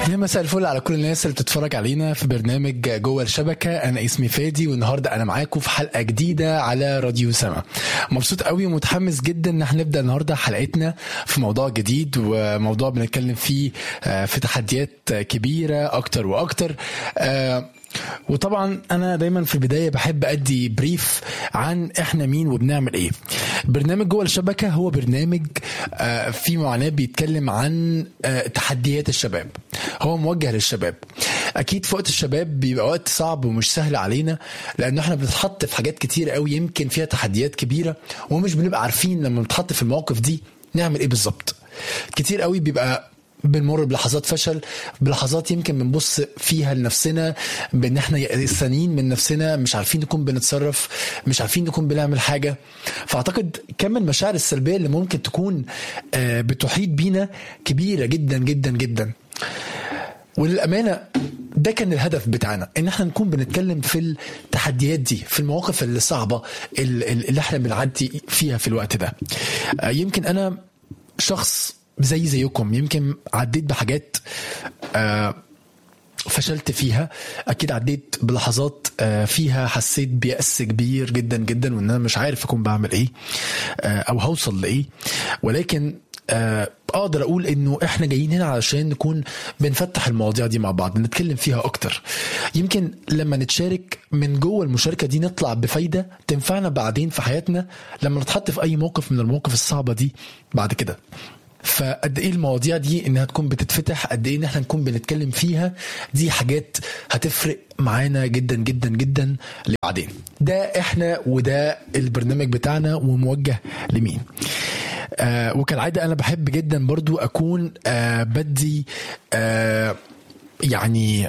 يا مساء الفل على كل الناس اللي بتتفرج علينا في برنامج جوه الشبكه انا اسمي فادي والنهارده انا معاكم في حلقه جديده على راديو سما مبسوط قوي ومتحمس جدا ان احنا نبدا النهارده حلقتنا في موضوع جديد وموضوع بنتكلم فيه آه، في تحديات كبيره اكتر واكتر آه، وطبعا انا دايما في البدايه بحب ادي بريف عن احنا مين وبنعمل ايه برنامج جوه الشبكه هو برنامج آه، في معناه بيتكلم عن آه، تحديات الشباب هو موجه للشباب اكيد في وقت الشباب بيبقى وقت صعب ومش سهل علينا لان احنا بنتحط في حاجات كتير قوي يمكن فيها تحديات كبيره ومش بنبقى عارفين لما نتحط في المواقف دي نعمل ايه بالظبط كتير قوي بيبقى بنمر بلحظات فشل بلحظات يمكن بنبص فيها لنفسنا بان احنا يأسانين من نفسنا مش عارفين نكون بنتصرف مش عارفين نكون بنعمل حاجه فاعتقد كم المشاعر السلبيه اللي ممكن تكون آه، بتحيط بينا كبيره جدا جدا جدا وللامانه ده كان الهدف بتاعنا ان احنا نكون بنتكلم في التحديات دي في المواقف اللي صعبه اللي اللي احنا بنعدي فيها في الوقت ده آه، يمكن انا شخص زي زيكم يمكن عديت بحاجات آه، فشلت فيها اكيد عديت بلحظات آه، فيها حسيت بيأس كبير جدا جدا وان انا مش عارف اكون بعمل ايه آه، او هوصل لايه ولكن آه، اقدر اقول انه احنا جايين هنا علشان نكون بنفتح المواضيع دي مع بعض نتكلم فيها اكتر يمكن لما نتشارك من جوه المشاركه دي نطلع بفايده تنفعنا بعدين في حياتنا لما نتحط في اي موقف من المواقف الصعبه دي بعد كده فقد ايه المواضيع دي انها تكون بتتفتح قد ايه ان احنا نكون بنتكلم فيها دي حاجات هتفرق معانا جدا جدا جدا لبعدين ده احنا وده البرنامج بتاعنا وموجه لمين آه وكالعاده انا بحب جدا برضو اكون آه بدي آه يعني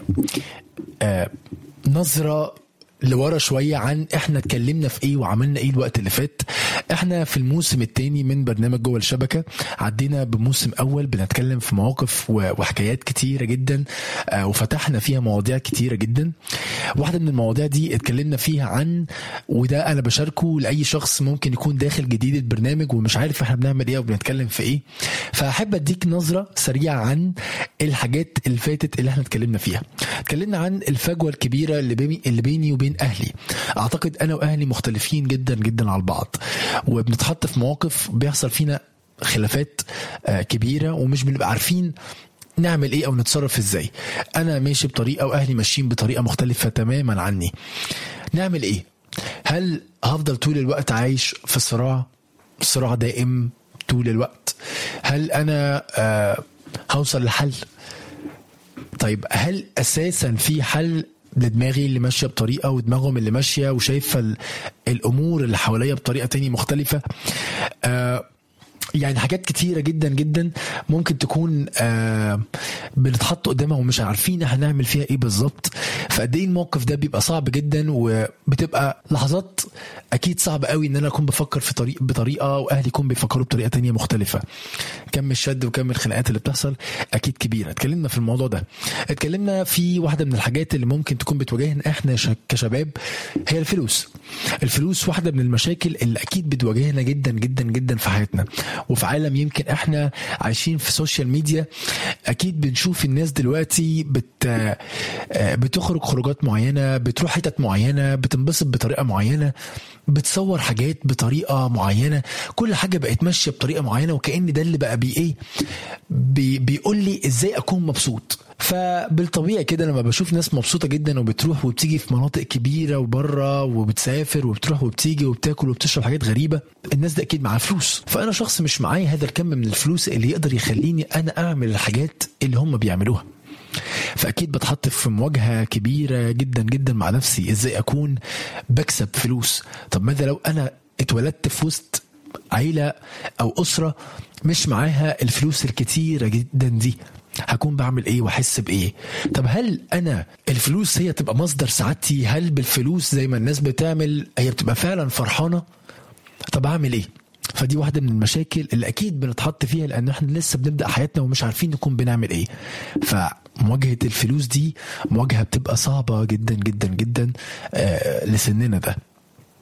آه نظره لورا شوية عن احنا اتكلمنا في ايه وعملنا ايه الوقت اللي فات احنا في الموسم الثاني من برنامج جوه الشبكة عدينا بموسم اول بنتكلم في مواقف و- وحكايات كتيرة جدا آه، وفتحنا فيها مواضيع كتيرة جدا واحدة من المواضيع دي اتكلمنا فيها عن وده انا بشاركه لاي شخص ممكن يكون داخل جديد البرنامج ومش عارف احنا بنعمل ايه وبنتكلم في ايه فاحب اديك نظرة سريعة عن الحاجات اللي فاتت اللي احنا اتكلمنا فيها اتكلمنا عن الفجوة الكبيرة اللي بيني اللي بيني وبين اهلي اعتقد انا واهلي مختلفين جدا جدا على بعض وبنتحط في مواقف بيحصل فينا خلافات آه، كبيرة ومش بنبقى عارفين نعمل ايه او نتصرف ازاي انا ماشي بطريقه واهلي ماشيين بطريقه مختلفه تماما عني نعمل ايه هل هفضل طول الوقت عايش في صراع صراع دائم طول الوقت هل انا آه هوصل لحل طيب هل اساسا في حل لدماغي اللي ماشيه بطريقه ودماغهم اللي ماشيه وشايفه ال- الامور اللي حواليا بطريقه تانية مختلفه آه يعني حاجات كتيرة جدا جدا ممكن تكون آه بنتحط قدامها ومش عارفين هنعمل فيها ايه بالظبط فقد ايه الموقف ده بيبقى صعب جدا وبتبقى لحظات اكيد صعب قوي ان انا اكون بفكر في طريق بطريقه واهلي يكون بيفكروا بطريقه تانية مختلفه كم الشد وكم الخناقات اللي بتحصل اكيد كبيره اتكلمنا في الموضوع ده اتكلمنا في واحده من الحاجات اللي ممكن تكون بتواجهنا احنا ش- كشباب هي الفلوس الفلوس واحده من المشاكل اللي اكيد بتواجهنا جدا جدا جدا في حياتنا وفي عالم يمكن احنا عايشين في سوشيال ميديا اكيد بنشوف الناس دلوقتي بت آه، بتخرج خروجات معينه بتروح حتت معينه بتنبسط بطريقه معينه بتصور حاجات بطريقه معينه كل حاجه بقت ماشيه بطريقه معينه وكأن ده اللي بقى بي ايه بي بيقول لي ازاي اكون مبسوط فبالطبيعي كده لما بشوف ناس مبسوطه جدا وبتروح وبتيجي في مناطق كبيره وبره وبتسافر وبتروح وبتيجي وبتاكل وبتشرب حاجات غريبه الناس ده اكيد معاها فلوس فانا شخص مش معايا هذا الكم من الفلوس اللي يقدر يخليني انا اعمل الحاجات اللي هم بيعملوها فاكيد بتحط في مواجهه كبيره جدا جدا مع نفسي ازاي اكون بكسب فلوس طب ماذا لو انا اتولدت في وسط عيله او اسره مش معاها الفلوس الكتيره جدا دي هكون بعمل ايه واحس بايه طب هل انا الفلوس هي تبقى مصدر سعادتي هل بالفلوس زي ما الناس بتعمل هي بتبقى فعلا فرحانه طب اعمل ايه فدي واحده من المشاكل اللي اكيد بنتحط فيها لان احنا لسه بنبدا حياتنا ومش عارفين نكون بنعمل ايه فمواجهه الفلوس دي مواجهه بتبقى صعبه جدا جدا جدا آه لسننا ده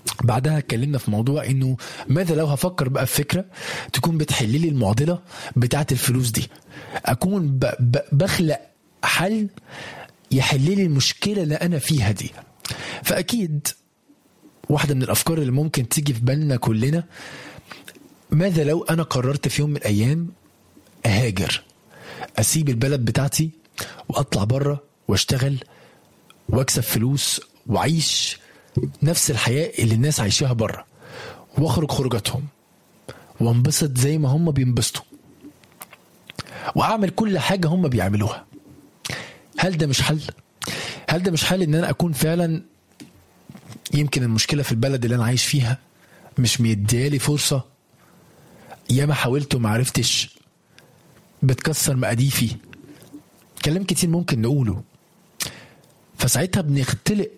بعدها اتكلمنا في موضوع انه ماذا لو هفكر بقى في فكره تكون بتحل لي المعضله بتاعه الفلوس دي اكون ب ب بخلق حل يحل لي المشكله اللي انا فيها دي فاكيد واحده من الافكار اللي ممكن تيجي في بالنا كلنا ماذا لو انا قررت في يوم من الايام اهاجر اسيب البلد بتاعتي واطلع بره واشتغل واكسب فلوس واعيش نفس الحياه اللي الناس عايشاها بره واخرج خروجاتهم وانبسط زي ما هم بينبسطوا واعمل كل حاجه هم بيعملوها هل ده مش حل هل ده مش حل ان انا اكون فعلا يمكن المشكله في البلد اللي انا عايش فيها مش مديالي فرصه ياما حاولت وما عرفتش بتكسر مقاديفي كلام كتير ممكن نقوله فساعتها بنختلق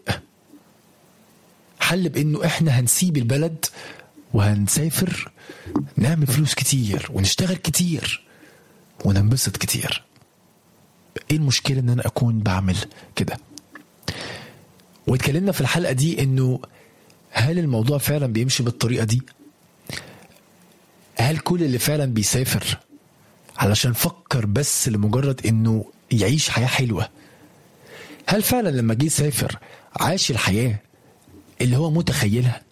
حل بانه احنا هنسيب البلد وهنسافر نعمل فلوس كتير ونشتغل كتير وننبسط كتير ايه المشكلة ان انا اكون بعمل كده واتكلمنا في الحلقة دي انه هل الموضوع فعلا بيمشي بالطريقة دي هل كل اللي فعلا بيسافر علشان فكر بس لمجرد انه يعيش حياة حلوة هل فعلا لما جه يسافر عاش الحياة اللي هو متخيلها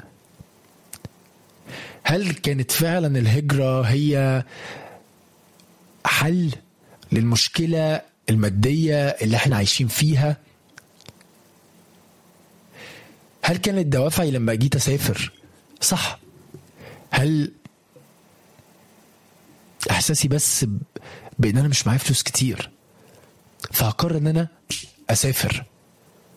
هل كانت فعلا الهجرة هي حل للمشكلة المادية اللي احنا عايشين فيها هل كانت دوافعي لما جيت اسافر صح هل احساسي بس ب- بان انا مش معايا فلوس كتير فهقرر ان انا اسافر